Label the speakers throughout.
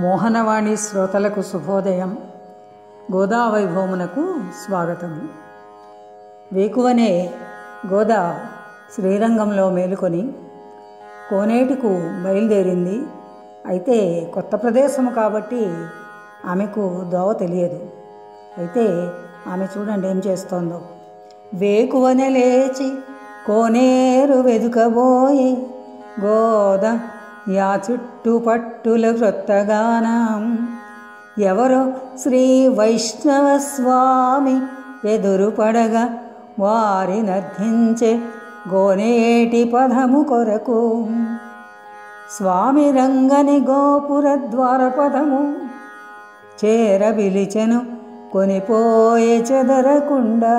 Speaker 1: మోహనవాణి శ్రోతలకు శుభోదయం గోదావైభవమునకు స్వాగతం వేకువనే గోదా శ్రీరంగంలో మేలుకొని కోనేటికు బయలుదేరింది అయితే కొత్త ప్రదేశము కాబట్టి ఆమెకు దోవ తెలియదు అయితే ఆమె చూడండి ఏం చేస్తోందో వేకువనే లేచి కోనేరు వెదుకబోయి గోద యా చుట్టుపట్టుల క్రొత్తగానం ఎవరో శ్రీ వైష్ణవ స్వామి ఎదురు పడగా వారినర్థించే గోనేటి పదము కొరకు స్వామి రంగని గోపుర ద్వారపదము చేర పిలిచెను కొనిపోయే చెదరకుండా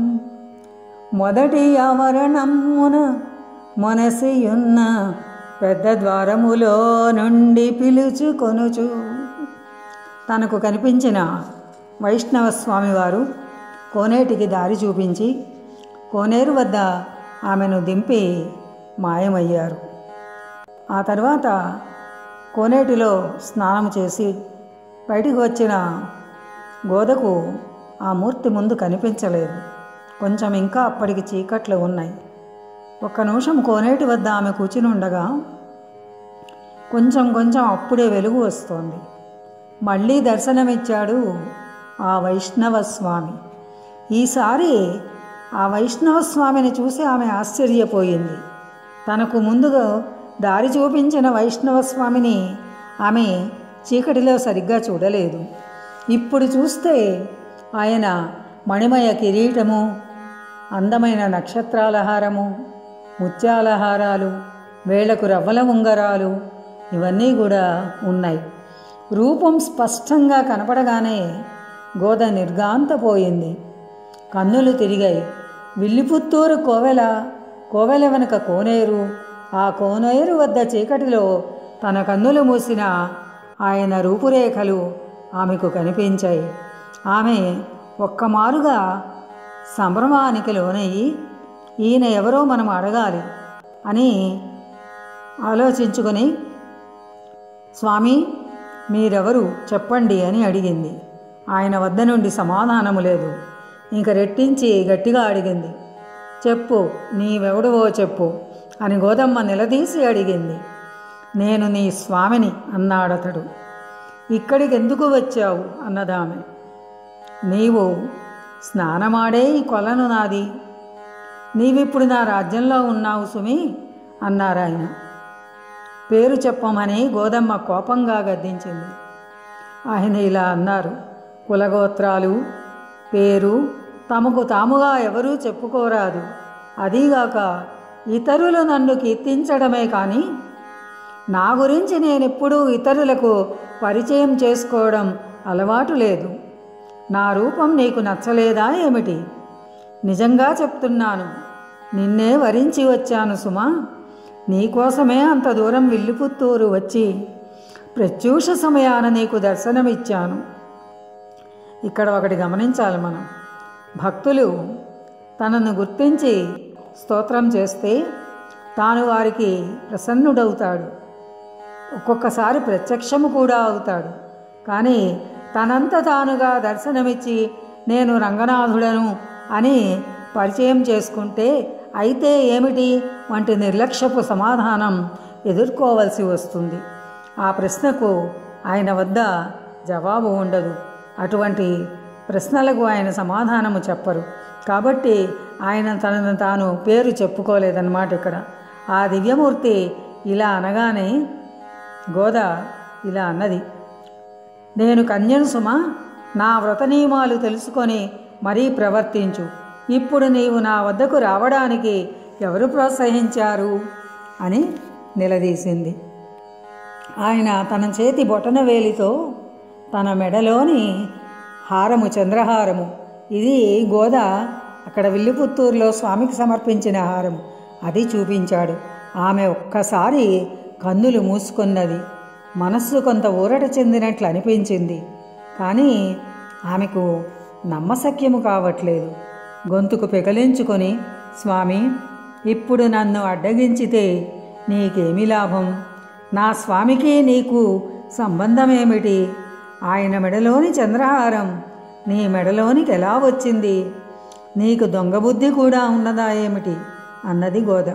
Speaker 1: మొదటి ఆవరణమున మనసియున్న పెద్ద ద్వారములో నుండి పిలుచుకొనుచు తనకు కనిపించిన వైష్ణవ స్వామివారు కోనేటికి దారి చూపించి కోనేరు వద్ద ఆమెను దింపి మాయమయ్యారు ఆ తర్వాత కోనేటిలో స్నానం చేసి బయటికి వచ్చిన గోదకు ఆ మూర్తి ముందు కనిపించలేదు కొంచెం ఇంకా అప్పటికి చీకట్లు ఉన్నాయి ఒక్క నిమిషం కోనేటి వద్ద ఆమె కూర్చుని ఉండగా కొంచెం కొంచెం అప్పుడే వెలుగు వస్తోంది మళ్ళీ దర్శనమిచ్చాడు ఆ వైష్ణవ స్వామి ఈసారి ఆ వైష్ణవ స్వామిని చూసి ఆమె ఆశ్చర్యపోయింది తనకు ముందుగా దారి చూపించిన వైష్ణవ స్వామిని ఆమె చీకటిలో సరిగ్గా చూడలేదు ఇప్పుడు చూస్తే ఆయన మణిమయ కిరీటము అందమైన నక్షత్రాల హారము ముత్యాల హారాలు వేళ్లకు రవ్వల ఉంగరాలు ఇవన్నీ కూడా ఉన్నాయి రూపం స్పష్టంగా కనపడగానే గోద నిర్గాంతపోయింది కన్నులు తిరిగాయి విల్లిపుత్తూరు కోవెల కోవెల వెనుక కోనేరు ఆ కోనేరు వద్ద చీకటిలో తన కన్నులు మూసిన ఆయన రూపురేఖలు ఆమెకు కనిపించాయి ఆమె ఒక్కమారుగా సంభ్రమానికి లోనయ్యి ఈయన ఎవరో మనం అడగాలి అని ఆలోచించుకొని స్వామి మీరెవరు చెప్పండి అని అడిగింది ఆయన వద్ద నుండి సమాధానము లేదు ఇంక రెట్టించి గట్టిగా అడిగింది చెప్పు నీవెవడువో చెప్పు అని గోదమ్మ నిలదీసి అడిగింది నేను నీ స్వామిని అన్నాడతడు ఇక్కడికి ఎందుకు వచ్చావు అన్నదామె నీవు స్నానమాడే ఈ కొలను నాది నీవిప్పుడు నా రాజ్యంలో ఉన్నావు సుమి అన్నారాయన పేరు చెప్పమని గోదమ్మ కోపంగా గద్దించింది ఆయన ఇలా అన్నారు కులగోత్రాలు పేరు తమకు తాముగా ఎవరూ చెప్పుకోరాదు అదీగాక ఇతరులు నన్ను కీర్తించడమే కానీ నా గురించి నేనెప్పుడూ ఇతరులకు పరిచయం చేసుకోవడం అలవాటు లేదు నా రూపం నీకు నచ్చలేదా ఏమిటి నిజంగా చెప్తున్నాను నిన్నే వరించి వచ్చాను సుమా నీకోసమే అంత దూరం విల్లిపుత్తూరు వచ్చి ప్రత్యూష సమయాన నీకు దర్శనమిచ్చాను ఇక్కడ ఒకటి గమనించాలి మనం భక్తులు తనను గుర్తించి స్తోత్రం చేస్తే తాను వారికి ప్రసన్నుడవుతాడు ఒక్కొక్కసారి ప్రత్యక్షము కూడా అవుతాడు కానీ తనంత తానుగా దర్శనమిచ్చి నేను రంగనాథుడను అని పరిచయం చేసుకుంటే అయితే ఏమిటి వంటి నిర్లక్ష్యపు సమాధానం ఎదుర్కోవలసి వస్తుంది ఆ ప్రశ్నకు ఆయన వద్ద జవాబు ఉండదు అటువంటి ప్రశ్నలకు ఆయన సమాధానము చెప్పరు కాబట్టి ఆయన తనను తాను పేరు చెప్పుకోలేదన్నమాట ఇక్కడ ఆ దివ్యమూర్తి ఇలా అనగానే గోద ఇలా అన్నది నేను కన్యను సుమ నా వ్రత నియమాలు తెలుసుకొని మరీ ప్రవర్తించు ఇప్పుడు నీవు నా వద్దకు రావడానికి ఎవరు ప్రోత్సహించారు అని నిలదీసింది ఆయన తన చేతి బొటన వేలితో తన మెడలోని హారము చంద్రహారము ఇది గోద అక్కడ విల్లిపుత్తూరులో స్వామికి సమర్పించిన హారము అది చూపించాడు ఆమె ఒక్కసారి కన్నులు మూసుకున్నది మనస్సు కొంత ఊరట చెందినట్లు అనిపించింది కానీ ఆమెకు నమ్మశక్యము కావట్లేదు గొంతుకు పెకలించుకొని స్వామి ఇప్పుడు నన్ను అడ్డగించితే నీకేమి లాభం నా స్వామికి నీకు సంబంధమేమిటి ఆయన మెడలోని చంద్రహారం నీ మెడలోనికి ఎలా వచ్చింది నీకు దొంగ బుద్ధి కూడా ఉన్నదా ఏమిటి అన్నది గోద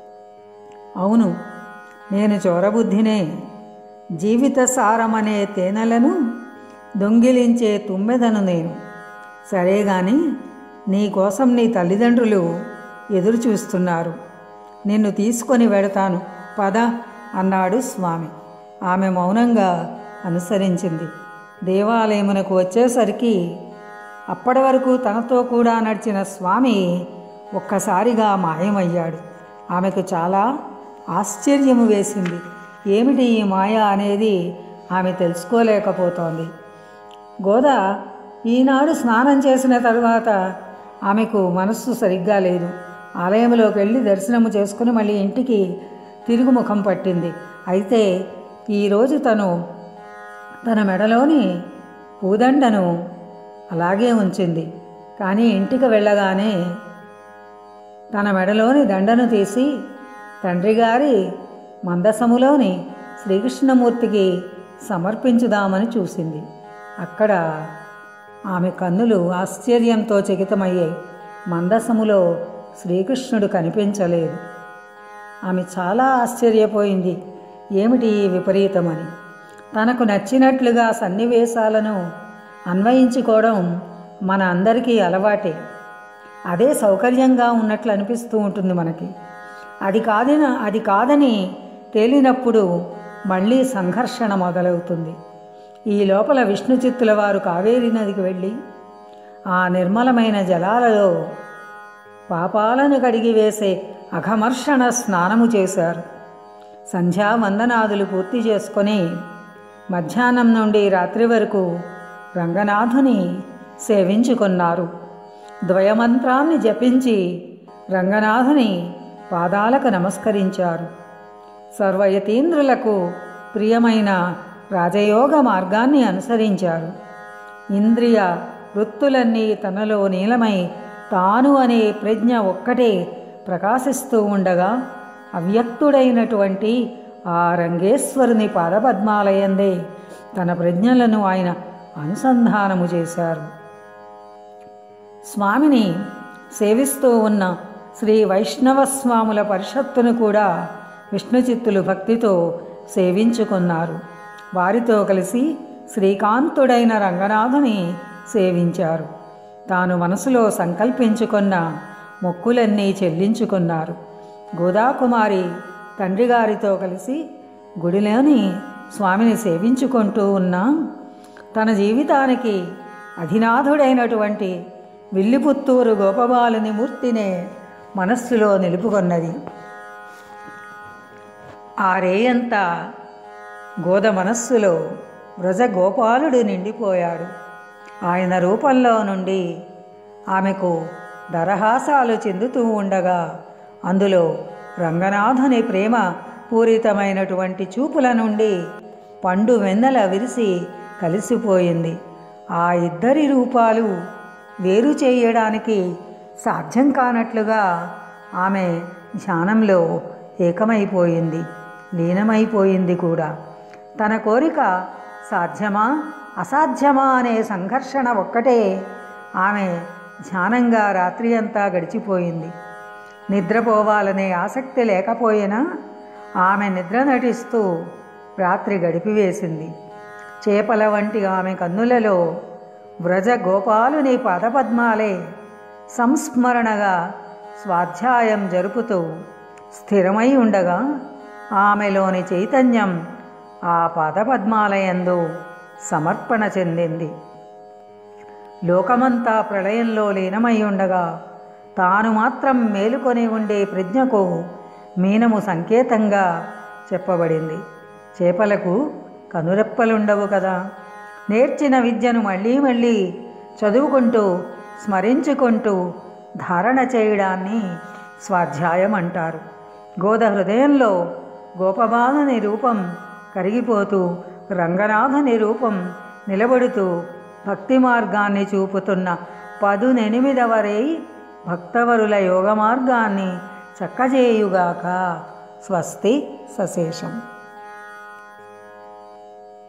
Speaker 1: అవును నేను చోరబుద్ధినే జీవిత సారమనే తేనెలను దొంగిలించే తుమ్మెదను నేను సరే గాని నీ కోసం నీ తల్లిదండ్రులు ఎదురు చూస్తున్నారు నిన్ను తీసుకొని వెడతాను పద అన్నాడు స్వామి ఆమె మౌనంగా అనుసరించింది దేవాలయమునకు వచ్చేసరికి అప్పటి వరకు తనతో కూడా నడిచిన స్వామి ఒక్కసారిగా మాయమయ్యాడు ఆమెకు చాలా ఆశ్చర్యము వేసింది ఏమిటి ఈ మాయ అనేది ఆమె తెలుసుకోలేకపోతోంది గోద ఈనాడు స్నానం చేసిన తరువాత ఆమెకు మనస్సు సరిగ్గా లేదు ఆలయంలోకి వెళ్ళి దర్శనము చేసుకుని మళ్ళీ ఇంటికి తిరుగు ముఖం పట్టింది అయితే ఈరోజు తను తన మెడలోని పూదండను అలాగే ఉంచింది కానీ ఇంటికి వెళ్ళగానే తన మెడలోని దండను తీసి తండ్రి గారి మందసములోని శ్రీకృష్ణమూర్తికి సమర్పించుదామని చూసింది అక్కడ ఆమె కన్నులు ఆశ్చర్యంతో చకితమయ్యాయి మందసములో శ్రీకృష్ణుడు కనిపించలేదు ఆమె చాలా ఆశ్చర్యపోయింది ఏమిటి ఈ విపరీతమని తనకు నచ్చినట్లుగా సన్నివేశాలను అన్వయించుకోవడం మన అందరికీ అలవాటే అదే సౌకర్యంగా ఉన్నట్లు అనిపిస్తూ ఉంటుంది మనకి అది కాదిన అది కాదని తేలినప్పుడు మళ్ళీ సంఘర్షణ మొదలవుతుంది ఈ లోపల విష్ణు చిత్తుల వారు కావేరీ నదికి వెళ్ళి ఆ నిర్మలమైన జలాలలో పాపాలను కడిగి వేసే అఘమర్షణ స్నానము చేశారు సంధ్యావందనాదులు పూర్తి చేసుకొని మధ్యాహ్నం నుండి రాత్రి వరకు రంగనాథుని సేవించుకున్నారు ద్వయమంత్రాన్ని జపించి రంగనాథుని పాదాలకు నమస్కరించారు సర్వయతీంద్రులకు ప్రియమైన రాజయోగ మార్గాన్ని అనుసరించారు ఇంద్రియ వృత్తులన్నీ తనలో నీలమై తాను అనే ప్రజ్ఞ ఒక్కటే ప్రకాశిస్తూ ఉండగా అవ్యక్తుడైనటువంటి ఆ రంగేశ్వరుని పాదపద్మాలయందే తన ప్రజ్ఞలను ఆయన అనుసంధానము చేశారు స్వామిని సేవిస్తూ ఉన్న శ్రీ వైష్ణవ స్వాముల పరిషత్తును కూడా విష్ణుచిత్తులు భక్తితో సేవించుకున్నారు వారితో కలిసి శ్రీకాంతుడైన రంగనాథుని సేవించారు తాను మనసులో సంకల్పించుకున్న మొక్కులన్నీ చెల్లించుకున్నారు గోదాకుమారి తండ్రి గారితో కలిసి గుడిలోని స్వామిని సేవించుకుంటూ ఉన్న తన జీవితానికి అధినాథుడైనటువంటి విల్లిపుత్తూరు గోపబాలుని మూర్తినే మనస్సులో నిలుపుకొన్నది ఆ రేయంతా గోద మనస్సులో వ్రజ గోపాలుడు నిండిపోయాడు ఆయన రూపంలో నుండి ఆమెకు దరహాసాలు చెందుతూ ఉండగా అందులో రంగనాథుని ప్రేమ పూరితమైనటువంటి చూపుల నుండి పండు వెన్నెల విరిసి కలిసిపోయింది ఆ ఇద్దరి రూపాలు వేరు చేయడానికి సాధ్యం కానట్లుగా ఆమె ధ్యానంలో ఏకమైపోయింది లీనమైపోయింది కూడా తన కోరిక సాధ్యమా అసాధ్యమా అనే సంఘర్షణ ఒక్కటే ఆమె ధ్యానంగా రాత్రి అంతా గడిచిపోయింది నిద్రపోవాలనే ఆసక్తి లేకపోయినా ఆమె నిద్ర నటిస్తూ రాత్రి గడిపివేసింది చేపల వంటి ఆమె కన్నులలో వ్రజ గోపాలుని పదపద్మాలే సంస్మరణగా స్వాధ్యాయం జరుపుతూ స్థిరమై ఉండగా ఆమెలోని చైతన్యం ఆ పదపద్మాలయందు సమర్పణ చెందింది లోకమంతా ప్రళయంలో లీనమై ఉండగా తాను మాత్రం మేలుకొని ఉండే ప్రజ్ఞకు మీనము సంకేతంగా చెప్పబడింది చేపలకు కనురెప్పలుండవు కదా నేర్చిన విద్యను మళ్ళీ మళ్ళీ చదువుకుంటూ స్మరించుకుంటూ ధారణ చేయడాన్ని స్వాధ్యాయం అంటారు గోద హృదయంలో గోపబాలుని రూపం కరిగిపోతూ రంగనాథుని రూపం నిలబడుతూ భక్తి మార్గాన్ని చూపుతున్న పదునెనిమిదవరై భక్తవరుల యోగ మార్గాన్ని చక్కజేయుగాక స్వస్తి సశేషం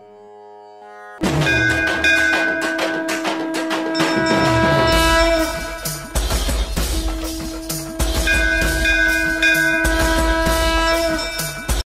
Speaker 2: ఆ